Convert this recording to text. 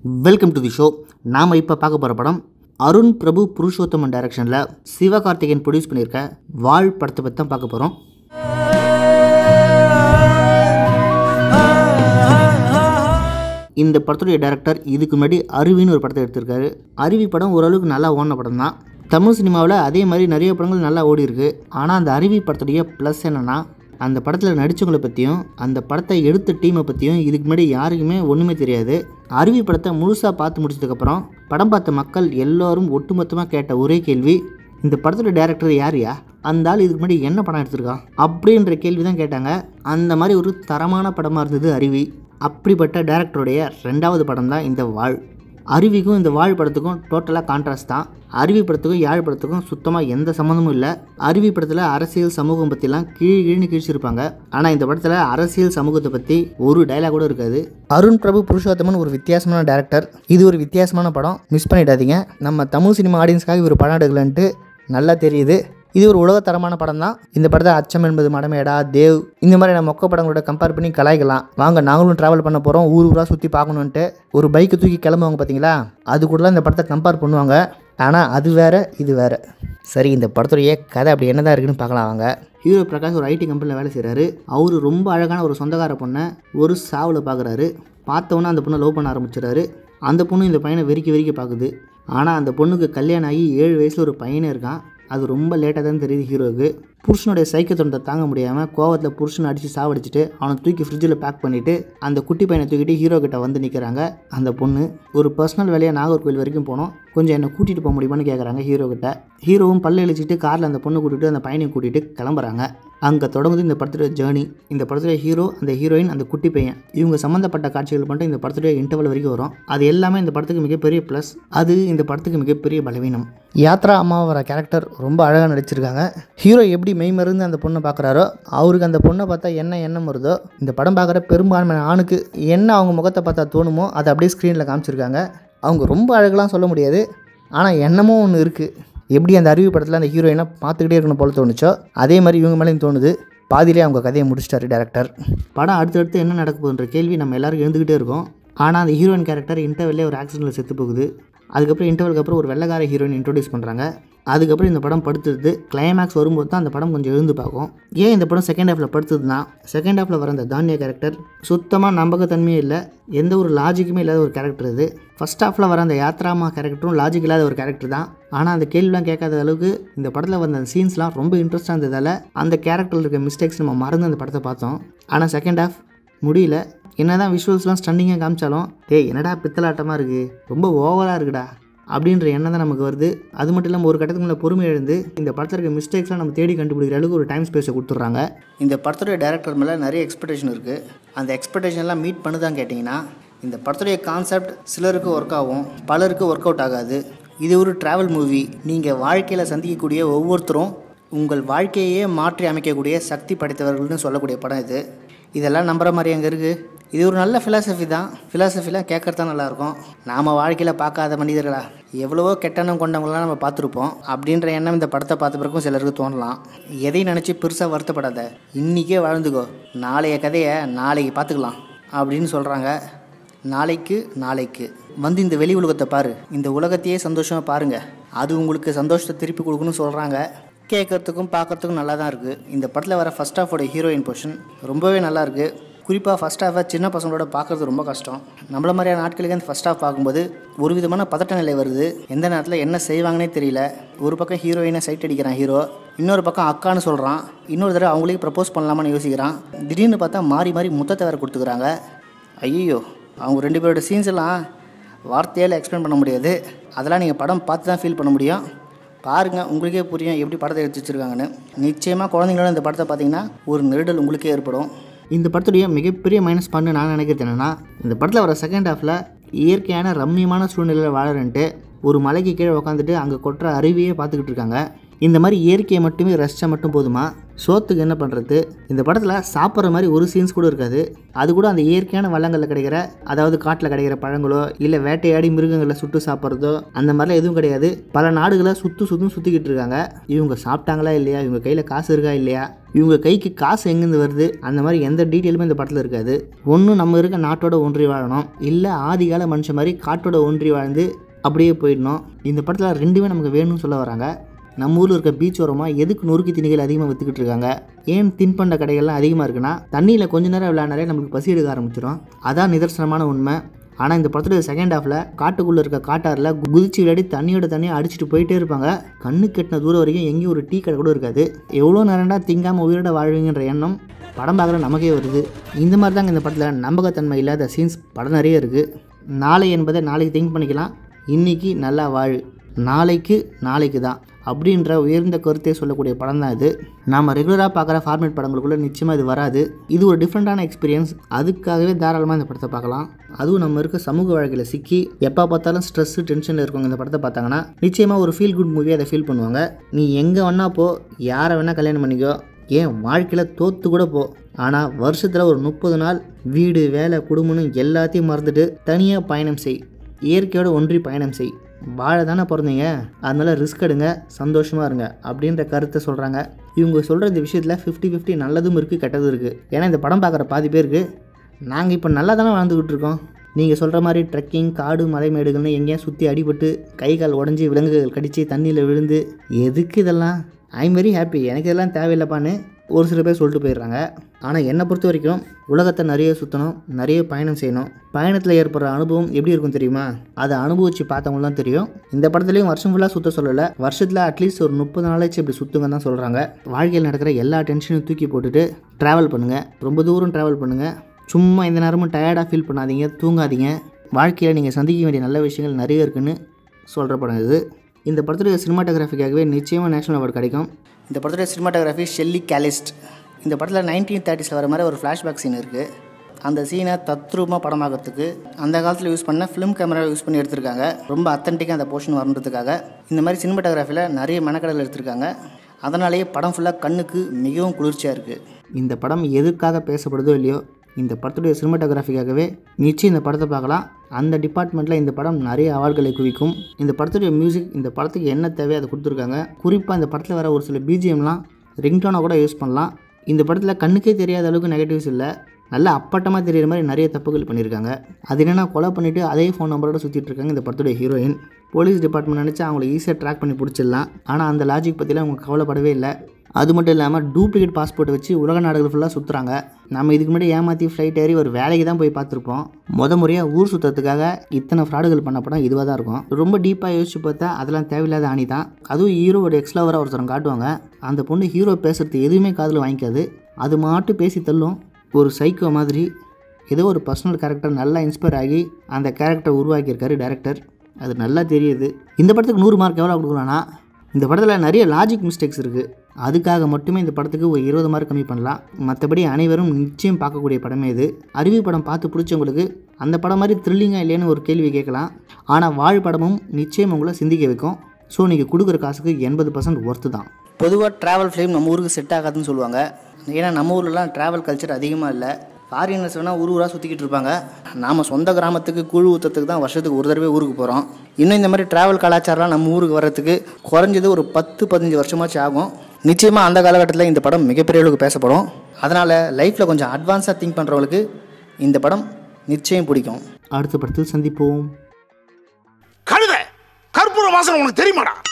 welcome to the show நாம் இப்போ பார்க்க போகிற படம் அருண் பிரபு புருஷோத்தமன் டைரக்ஷனில் சிவகார்த்திகேயன் ப்ரொடியூஸ் பண்ணியிருக்க வாழ் படத்தை பற்றி தான் பார்க்க போகிறோம் இந்த படத்துடைய டைரக்டர் இதுக்கு முன்னாடி அருவின்னு ஒரு படத்தை எடுத்திருக்காரு அருவி படம் ஓரளவுக்கு நல்லா ஓடின படம் தான் தமிழ் சினிமாவில் அதே மாதிரி நிறைய படங்கள் நல்லா ஓடி இருக்கு ஆனால் அந்த அருவி படத்துடைய ப்ளஸ் என்னென்னா அந்த படத்தில் நடித்தவங்களை பற்றியும் அந்த படத்தை எடுத்த டீமை பற்றியும் இதுக்கு முன்னாடி யாருக்குமே ஒன்றுமே தெரியாது அருவி படத்தை முழுசாக பார்த்து முடிச்சதுக்கப்புறம் படம் பார்த்த மக்கள் எல்லோரும் ஒட்டுமொத்தமாக கேட்ட ஒரே கேள்வி இந்த படத்தோட டேரக்டர் யாரியா அந்த ஆள் இதுக்கு முன்னாடி என்ன படம் எடுத்திருக்கான் அப்படின்ற கேள்வி தான் கேட்டாங்க அந்த மாதிரி ஒரு தரமான படமாக இருந்தது அருவி அப்படிப்பட்ட டேரக்டருடைய ரெண்டாவது படம் தான் இந்த வாழ் அருவிக்கும் இந்த வாழ் படத்துக்கும் டோட்டலாக கான்ட்ராஸ்ட் தான் அருவி படத்துக்கும் யாழ் படத்துக்கும் சுத்தமாக எந்த சம்மந்தமும் இல்லை அருவி படத்தில் அரசியல் சமூகம் பற்றிலாம் கீழ் கீழ்னு கிழிச்சிருப்பாங்க ஆனால் இந்த படத்தில் அரசியல் சமூகத்தை பற்றி ஒரு டைலாக் கூட இருக்காது அருண் பிரபு புருஷோத்தமன் ஒரு வித்தியாசமான டேரக்டர் இது ஒரு வித்தியாசமான படம் மிஸ் பண்ணிடாதீங்க நம்ம தமிழ் சினிமா ஆடியன்ஸ்க்காக இவர் படம் எடுக்கலன்ட்டு நல்லா தெரியுது இது ஒரு உலகத்தரமான படம் தான் இந்த படத்தை அச்சம் என்பது மடமேடா தேவ் இந்த மாதிரி நம்ம மொக்க படங்களோட கம்பேர் பண்ணி கலாய்க்கலாம் வாங்க நாங்களும் ட்ராவல் பண்ண போகிறோம் ஊர் ஊராக சுற்றி பார்க்கணுன்ட்டு ஒரு பைக்கை தூக்கி கிளம்புவாங்க பார்த்தீங்களா அது கூடலாம் இந்த படத்தை கம்பேர் பண்ணுவாங்க ஆனால் அது வேற இது வேற சரி இந்த படத்துடைய கதை அப்படி என்னதான் இருக்குன்னு பார்க்கலாம் வாங்க ஹீரோ பிரகாஷ் ஒரு ஐடி கம்பெனியில் வேலை செய்கிறாரு அவர் ரொம்ப அழகான ஒரு சொந்தக்கார பொண்ணை ஒரு சாவில் பார்க்குறாரு பார்த்தவொன்னே அந்த பொண்ணை லவ் பண்ண ஆரம்பிச்சிடுறாரு அந்த பொண்ணு இந்த பையனை வெறிக்கி வெறிக்கி பார்க்குது ஆனால் அந்த பொண்ணுக்கு கல்யாணம் ஆகி ஏழு வயசில் ஒரு பையனே இருக்கான் அது ரொம்ப லேட்டாக தான் தெரியுது ஹீரோவுக்கு புருஷனுடைய சைக்கிள் தொண்டை தாங்க முடியாமல் கோவத்தில் புருஷனை அடித்து சாவடிச்சிட்டு அவனை தூக்கி ஃப்ரிட்ஜில் பேக் பண்ணிவிட்டு அந்த குட்டி பையனை தூக்கிட்டு ஹீரோ கிட்ட வந்து நிற்கிறாங்க அந்த பொண்ணு ஒரு பர்சனல் வேலையாக நாகர்கோவில் வரைக்கும் போனோம் கொஞ்சம் என்னை கூட்டிகிட்டு போக முடியுமான்னு கேட்குறாங்க ஹீரோ கிட்ட ஹீரோவும் பல்ல இழிச்சிட்டு காரில் அந்த பொண்ணு கூட்டிகிட்டு அந்த பையனையும் கூட்டிகிட்டு கிளம்புறாங்க அங்கே தொடங்குது இந்த படத்துடைய ஜேர்னி இந்த படத்துடைய ஹீரோ அந்த ஹீரோயின் அந்த குட்டி பையன் இவங்க சம்மந்தப்பட்ட காட்சிகள் மட்டும் இந்த படத்துடைய இன்டர்வல் வரைக்கும் வரும் அது எல்லாமே இந்த படத்துக்கு மிகப்பெரிய ப்ளஸ் அது இந்த படத்துக்கு மிகப்பெரிய பலவீனம் யாத்ரா அம்மா வர கேரக்டர் ரொம்ப அழகாக நடிச்சிருக்காங்க ஹீரோ எப்படி மெய்மருந்து அந்த பொண்ணை பார்க்குறாரோ அவருக்கு அந்த பொண்ணை பார்த்தா என்ன எண்ணம் வருதோ இந்த படம் பார்க்குற பெரும்பான்மை ஆணுக்கு என்ன அவங்க முகத்தை பார்த்தா தோணுமோ அதை அப்படியே ஸ்க்ரீனில் காமிச்சிருக்காங்க அவங்க ரொம்ப அழகெலாம் சொல்ல முடியாது ஆனால் எண்ணமும் ஒன்று இருக்குது எப்படி அந்த அருவி படத்தில் அந்த ஹீரோயினை பார்த்துக்கிட்டே இருக்கணும் போல தோணுச்சோ அதே மாதிரி இவங்க மேலேயும் தோணுது பாதியிலே அவங்க கதையை முடிச்சிட்டாரு டேரக்டர் படம் அடுத்தடுத்து என்ன நடக்க போகுதுன்ற கேள்வி நம்ம எல்லாருக்கும் எழுந்துக்கிட்டே இருக்கோம் ஆனால் அந்த ஹீரோயின் கேரக்டர் இன்டர்வெல்லே ஒரு ஆக்சிடென்ட்டில் செத்து போகுது அதுக்கப்புறம் இன்டர்வலுக்கு அப்புறம் ஒரு வெள்ளக்கார ஹீரோயின் இன்ட்ரோடியூஸ் பண்ணுறாங்க அதுக்கப்புறம் இந்த படம் படுத்துறது கிளைமேக்ஸ் வரும்போது தான் அந்த படம் கொஞ்சம் எழுந்து பார்க்கும் ஏன் இந்த படம் செகண்ட் ஹாஃபில் படுத்துதுன்னா செகண்ட் ஹாஃபில் வர அந்த தானிய கேரக்டர் சுத்தமாக நம்பகத்தன்மையே இல்லை எந்த ஒரு லாஜிக்குமே இல்லாத ஒரு கேரக்டர் இது ஃபஸ்ட் ஹாஃபில் வர அந்த யாத்ராமா கேரக்டரும் லாஜிக் இல்லாத ஒரு கேரக்டர் தான் ஆனால் அந்த கேள்விலாம் கேட்காத அளவுக்கு இந்த படத்தில் வந்த அந்த சீன்ஸ்லாம் ரொம்ப இன்ட்ரெஸ்டாக இருந்ததால் அந்த கேரக்டரில் இருக்க மிஸ்டேக்ஸ் நம்ம மறந்து அந்த படத்தை பார்த்தோம் ஆனால் செகண்ட் ஹாஃப் முடியல என்ன தான் விஷுவல்ஸ்லாம் ஸ்டன்னிங்காக காமிச்சாலும் டேய் என்னடா பித்தலாட்டமாக இருக்குது ரொம்ப ஓவராக இருக்குடா அப்படின்ற எண்ணம் தான் நமக்கு வருது அது மட்டும் இல்லாமல் ஒரு கட்டத்துக்கு மேலே பொறுமை எழுந்து இந்த படத்தில் இருக்க மிஸ்டேக்ஸ்லாம் நம்ம தேடி கண்டுபிடிக்கிற அளவுக்கு ஒரு டைம் ஸ்பேஸை கொடுத்துட்றாங்க இந்த படத்துடைய டேரக்டர் மேலே நிறைய எக்ஸ்பெக்டேஷன் இருக்குது அந்த எக்ஸ்பெக்டேஷன்லாம் மீட் பண்ணுதான்னு கேட்டிங்கன்னா இந்த படத்துடைய கான்செப்ட் சிலருக்கு ஒர்க் ஆகும் பலருக்கு ஒர்க் அவுட் ஆகாது இது ஒரு ட்ராவல் மூவி நீங்கள் வாழ்க்கையில் சந்திக்கக்கூடிய ஒவ்வொருத்தரும் உங்கள் வாழ்க்கையே மாற்றி அமைக்கக்கூடிய சக்தி படைத்தவர்கள்னு சொல்லக்கூடிய படம் இது இதெல்லாம் நம்புற மாதிரி அங்கே இருக்குது இது ஒரு நல்ல ஃபிலாசபி தான் ஃபிலாசபிலாம் கேட்குறது தான் நல்லாயிருக்கும் நாம் வாழ்க்கையில் பார்க்காத மனிதர்களா எவ்வளவோ கெட்டெண்ணம் கொண்டவங்களாம் நம்ம பார்த்துருப்போம் அப்படின்ற எண்ணம் இந்த படத்தை பார்த்த பிறகும் சிலருக்கு தோணலாம் எதையும் நினச்சி பெருசாக வருத்தப்படாத இன்றைக்கே வாழ்ந்துக்கோ நாளைய கதையை நாளைக்கு பார்த்துக்கலாம் அப்படின்னு சொல்கிறாங்க நாளைக்கு நாளைக்கு வந்து இந்த வெளி உலகத்தை பாரு இந்த உலகத்தையே சந்தோஷமாக பாருங்கள் அது உங்களுக்கு சந்தோஷத்தை திருப்பி கொடுக்கணும்னு சொல்கிறாங்க கேட்குறதுக்கும் பார்க்குறதுக்கும் நல்லா தான் இருக்குது இந்த படத்தில் வர ஃபஸ்ட் ஹாஃபோட ஹீரோயின் பொசிஷன் ரொம்பவே நல்லா இருக்குது குறிப்பாக ஃபஸ்ட் ஹாஃபை சின்ன பசங்களோட பார்க்குறது ரொம்ப கஷ்டம் நம்மள மாதிரியான நாட்களுக்கு அந்த ஃபஸ்ட் ஹாஃப் பார்க்கும்போது ஒரு விதமான பதட்ட நிலை வருது எந்த நேரத்தில் என்ன செய்வாங்கன்னே தெரியல ஒரு பக்கம் ஹீரோயினை சைட் அடிக்கிறான் ஹீரோ இன்னொரு பக்கம் அக்கான்னு சொல்கிறான் இன்னொரு தடவை அவங்களுக்கு ப்ரப்போஸ் பண்ணலாமான்னு யோசிக்கிறான் திடீர்னு பார்த்தா மாறி மாறி முத்தத்தை வேறு கொடுத்துக்கிறாங்க ஐயோ அவங்க ரெண்டு பேரோட சீன்ஸ் எல்லாம் வார்த்தையால் எக்ஸ்பிளைன் பண்ண முடியாது அதெல்லாம் நீங்கள் படம் பார்த்து தான் ஃபீல் பண்ண முடியும் பாருங்கள் உங்களுக்கே புரியும் எப்படி படத்தை எடுத்து வச்சுருக்காங்கன்னு நிச்சயமாக குழந்தைங்களோட இந்த படத்தை பார்த்தீங்கன்னா ஒரு நெருடல் உங்களுக்கே ஏற்படும் இந்த படத்துடைய மிகப்பெரிய மைனஸ் பண்ணு நான் நினைக்கிறது என்னென்னா இந்த படத்தில் வர செகண்ட் ஹாஃபில் இயற்கையான ரம்மியமான சூழ்நிலையில் வாழறன்ட்டு ஒரு மலைக்கு கீழே உட்காந்துட்டு அங்கே கொட்டுற அருவியே பார்த்துக்கிட்டு இருக்காங்க இந்த மாதிரி இயற்கையை மட்டுமே ரசித்தா மட்டும் போதுமா சோத்துக்கு என்ன பண்ணுறது இந்த படத்தில் சாப்பிட்ற மாதிரி ஒரு சீன்ஸ் கூட இருக்காது அது கூட அந்த இயற்கையான வளங்களில் கிடைக்கிற அதாவது காட்டில் கிடைக்கிற பழங்களோ இல்லை வேட்டையாடி மிருகங்களை சுட்டு சாப்பிட்றதோ அந்த மாதிரிலாம் எதுவும் கிடையாது பல நாடுகளை சுற்று சுற்றும் சுற்றிக்கிட்டு இருக்காங்க இவங்க சாப்பிட்டாங்களா இல்லையா இவங்க கையில் காசு இருக்கா இல்லையா இவங்க கைக்கு காசு எங்கேருந்து வருது அந்த மாதிரி எந்த டீட்டெயிலுமே இந்த படத்தில் இருக்காது ஒன்று நம்ம இருக்க நாட்டோட ஒன்றி வாழணும் இல்லை ஆதிகால மனுஷன் மாதிரி காட்டோட ஒன்றி வாழ்ந்து அப்படியே போயிடணும் இந்த படத்தில் ரெண்டுமே நமக்கு வேணும்னு சொல்ல வராங்க நம்ம ஊரில் இருக்க பீச் ஓரமாக எதுக்கு நொறுக்கு திணிகள் அதிகமாக விற்றுக்கிட்டு இருக்காங்க ஏன் தின்பண்ட கடைகள்லாம் அதிகமாக இருக்குன்னா தண்ணியில் கொஞ்ச நேரம் விளையாண்டாலே நமக்கு பசி எடுக்க ஆரம்பிச்சிடும் அதான் நிதர்சனமான உண்மை ஆனால் இந்த படத்துடைய செகண்ட் ஹாஃபில் காட்டுக்குள்ளே இருக்க காட்டாரில் குதிச்சு விளையாடி தண்ணியோட தண்ணியை அடிச்சுட்டு போயிட்டே இருப்பாங்க கண்ணு கெட்டின தூரம் வரைக்கும் எங்கேயும் ஒரு டீ கடை கூட இருக்காது எவ்வளோ நேரம்டா திங்காமல் உயிரோட வாழ்வீங்கன்ற எண்ணம் படம் பார்க்குற நமக்கே வருது இந்த மாதிரி தாங்க இந்த படத்தில் நம்பகத்தன்மை இல்லாத சீன்ஸ் படம் நிறைய இருக்குது நாளை என்பதை நாளைக்கு திங்க் பண்ணிக்கலாம் இன்னைக்கு நல்லா வாழ் நாளைக்கு நாளைக்கு தான் அப்படின்ற உயர்ந்த கருத்தை சொல்லக்கூடிய படம் தான் இது நாம் ரெகுலராக பார்க்குற ஃபார்மேட் படங்களுக்குள்ளே நிச்சயமாக இது வராது இது ஒரு டிஃப்ரெண்ட்டான எக்ஸ்பீரியன்ஸ் அதுக்காகவே தாராளமாக இந்த படத்தை பார்க்கலாம் அதுவும் நம்ம இருக்க சமூக வாழ்க்கையில் சிக்கி எப்போ பார்த்தாலும் ஸ்ட்ரெஸ்ஸு டென்ஷனில் இருக்கவங்க இந்த படத்தை பார்த்தாங்கன்னா நிச்சயமாக ஒரு ஃபீல் குட் மூவியாக அதை ஃபீல் பண்ணுவாங்க நீ எங்கே வேணா போ யாரை வேணால் கல்யாணம் பண்ணிக்கோ ஏன் வாழ்க்கையில் தோத்து கூட போ ஆனால் வருஷத்தில் ஒரு முப்பது நாள் வீடு வேலை குடும்பம்னு எல்லாத்தையும் மறந்துட்டு தனியாக பயணம் செய் இயற்கையோட ஒன்றி பயணம் செய் வாழ தானே பிறந்தீங்க அதனால ரிஸ்க் எடுங்க சந்தோஷமாக இருங்க அப்படின்ற கருத்தை சொல்கிறாங்க இவங்க சொல்கிற இந்த விஷயத்தில் ஃபிஃப்டி ஃபிஃப்டி நல்லதும் இருக்குது கெட்டதும் இருக்குது ஏன்னா இந்த படம் பார்க்குற பாதி பேருக்கு நாங்கள் இப்போ நல்லா தானே வாழ்ந்துக்கிட்டு இருக்கோம் நீங்கள் சொல்கிற மாதிரி ட்ரெக்கிங் காடு மலைமேடுகள்னு எங்கேயா சுற்றி அடிபட்டு கை கால் உடஞ்சி விலங்குகள் கடித்து தண்ணியில் விழுந்து எதுக்கு இதெல்லாம் ஐம் வெரி ஹாப்பி எனக்கு இதெல்லாம் தேவையில்லைப்பான்னு ஒரு சில பேர் சொல்லிட்டு போயிடுறாங்க ஆனால் என்னை பொறுத்த வரைக்கும் உலகத்தை நிறைய சுற்றணும் நிறைய பயணம் செய்யணும் பயணத்தில் ஏற்படுற அனுபவம் எப்படி இருக்கும் தெரியுமா அதை அனுபவித்து பார்த்தவங்க தான் தெரியும் இந்த படத்துலையும் வருஷம் ஃபுல்லாக சுற்ற சொல்லலை வருஷத்தில் அட்லீஸ்ட் ஒரு முப்பது நாளாச்சு இப்படி சுற்றுங்க தான் சொல்கிறாங்க வாழ்க்கையில் நடக்கிற எல்லா டென்ஷனையும் தூக்கி போட்டுட்டு ட்ராவல் பண்ணுங்கள் ரொம்ப தூரம் ட்ராவல் பண்ணுங்கள் சும்மா இந்த நேரமும் டயர்டாக ஃபீல் பண்ணாதீங்க தூங்காதீங்க வாழ்க்கையில் நீங்கள் சந்திக்க வேண்டிய நல்ல விஷயங்கள் நிறைய இருக்குன்னு சொல்கிற படம் இது இந்த படத்துடைய சினிமாட்டோகிராஃபிக்காகவே நிச்சயமாக நேஷனல் அவார்டு கிடைக்கும் இந்த படத்துடைய சினிமாட்டோகிராஃபி ஷெல்லி கேலிஸ்ட் இந்த படத்தில் நைன்டீன் தேர்ட்டிஸில் வர மாதிரி ஒரு ஃப்ளாஷ்பேக் சீன் இருக்குது அந்த சீனை தத்ரூபமாக படமாக்கிறதுக்கு அந்த காலத்தில் யூஸ் பண்ண ஃபிலிம் கேமரா யூஸ் பண்ணி எடுத்திருக்காங்க ரொம்ப அத்தன்டிக்காக அந்த போர்ஷன் வரணுன்றதுக்காக இந்த மாதிரி சினிமாட்டோகிராஃபியில் நிறைய மெனக்கடல் எடுத்திருக்காங்க அதனாலேயே படம் ஃபுல்லாக கண்ணுக்கு மிகவும் குளிர்ச்சியாக இருக்குது இந்த படம் எதுக்காக பேசப்படுதோ இல்லையோ இந்த படத்துடைய சினிமாட்டோகிராஃபிக்காகவே நிச்சயம் இந்த படத்தை பார்க்கலாம் அந்த டிபார்ட்மெண்ட்டில் இந்த படம் நிறைய அவார்டுகளை குவிக்கும் இந்த படத்துடைய மியூசிக் இந்த படத்துக்கு என்ன தேவையோ அதை கொடுத்துருக்காங்க குறிப்பாக இந்த படத்தில் வர ஒரு சில பிஜிஎம்லாம் ரிங்டோனாக கூட யூஸ் பண்ணலாம் இந்த படத்தில் கண்ணுக்கே தெரியாத அளவுக்கு நெகட்டிவ்ஸ் இல்லை நல்ல அப்பட்டமாக தெரியுற மாதிரி நிறைய தப்புகள் பண்ணியிருக்காங்க அது என்னென்னா கொலை பண்ணிவிட்டு அதே ஃபோன் நம்பரோட சுற்றிட்டு இருக்காங்க இந்த படத்துடைய ஹீரோயின் போலீஸ் டிபார்ட்மெண்ட் நினச்சா அவங்கள ஈஸியாக ட்ராக் பண்ணி பிடிச்சிடலாம் ஆனால் அந்த லாஜிக் பற்றிலாம் அவங்க கவலைப்படவே இல்லை அது மட்டும் இல்லாமல் டூப்ளிகேட் பாஸ்போர்ட் வச்சு உலக நாடுகள் ஃபுல்லாக சுற்றுறாங்க நம்ம இதுக்கு முன்னாடி ஏமாற்றி ஃப்ளைட் ஏறி ஒரு வேலைக்கு தான் போய் பார்த்துருப்போம் முத முறையாக ஊர் சுற்றுறதுக்காக இத்தனை ஃப்ராடுகள் பண்ண படம் இதுவாக தான் இருக்கும் ரொம்ப டீப்பாக யோசிச்சு பார்த்தா அதெல்லாம் தேவையில்லாத அணி தான் அதுவும் ஹீரோவோட எக்ஸ்லவராக ஒருத்தரம் காட்டுவாங்க அந்த பொண்ணு ஹீரோ பேசுறது எதுவுமே காதில் வாங்கிக்காது அது மாட்டு பேசி தள்ளும் ஒரு சைக்கோ மாதிரி ஏதோ ஒரு பர்சனல் கேரக்டர் நல்லா இன்ஸ்பயர் ஆகி அந்த கேரக்டரை உருவாக்கியிருக்காரு டேரக்டர் அது நல்லா தெரியுது இந்த படத்துக்கு நூறு மார்க் எவ்வளோ கொடுக்கலாம்னா இந்த படத்தில் நிறைய லாஜிக் மிஸ்டேக்ஸ் இருக்குது அதுக்காக மட்டுமே இந்த படத்துக்கு ஒரு இருபது மார்க் கம்மி பண்ணலாம் மற்றபடி அனைவரும் நிச்சயம் பார்க்கக்கூடிய படமே இது அருவி படம் பார்த்து பிடிச்சவங்களுக்கு அந்த படம் மாதிரி த்ரில்லிங்காக இல்லைன்னு ஒரு கேள்வி கேட்கலாம் ஆனால் வாழ் படமும் நிச்சயம் உங்களை சிந்திக்க வைக்கும் ஸோ நீங்கள் கொடுக்குற காசுக்கு எண்பது பர்சன்ட் ஒர்த்து தான் பொதுவாக ட்ராவல் ஃபிலிம் நம்ம ஊருக்கு செட் ஆகாதுன்னு சொல்லுவாங்க ஏன்னா நம்ம ஊர்லலாம் ட்ராவல் கல்ச்சர் அதிகமாக இல்லை ஃபாரினர்ஸ் வேணால் ஊர் ஊராக சுற்றிக்கிட்டு இருப்பாங்க நாம் சொந்த கிராமத்துக்கு குழு ஊற்றத்துக்கு தான் வருஷத்துக்கு ஒரு தடவை ஊருக்கு போகிறோம் இன்னும் இந்த மாதிரி ட்ராவல் கலாச்சாரம்லாம் நம்ம ஊருக்கு வர்றதுக்கு குறைஞ்சது ஒரு பத்து பதினஞ்சு வருஷமாச்சு ஆகும் நிச்சயமாக அந்த காலகட்டத்தில் இந்த படம் மிகப்பெரிய அளவுக்கு பேசப்படும் அதனால் லைஃப்பில் கொஞ்சம் அட்வான்ஸாக திங்க் பண்ணுறவங்களுக்கு இந்த படம் நிச்சயம் பிடிக்கும் அடுத்த படத்தில் சந்திப்போம் கழுத கற்பூர வாசனை உனக்கு தெரியுமாடா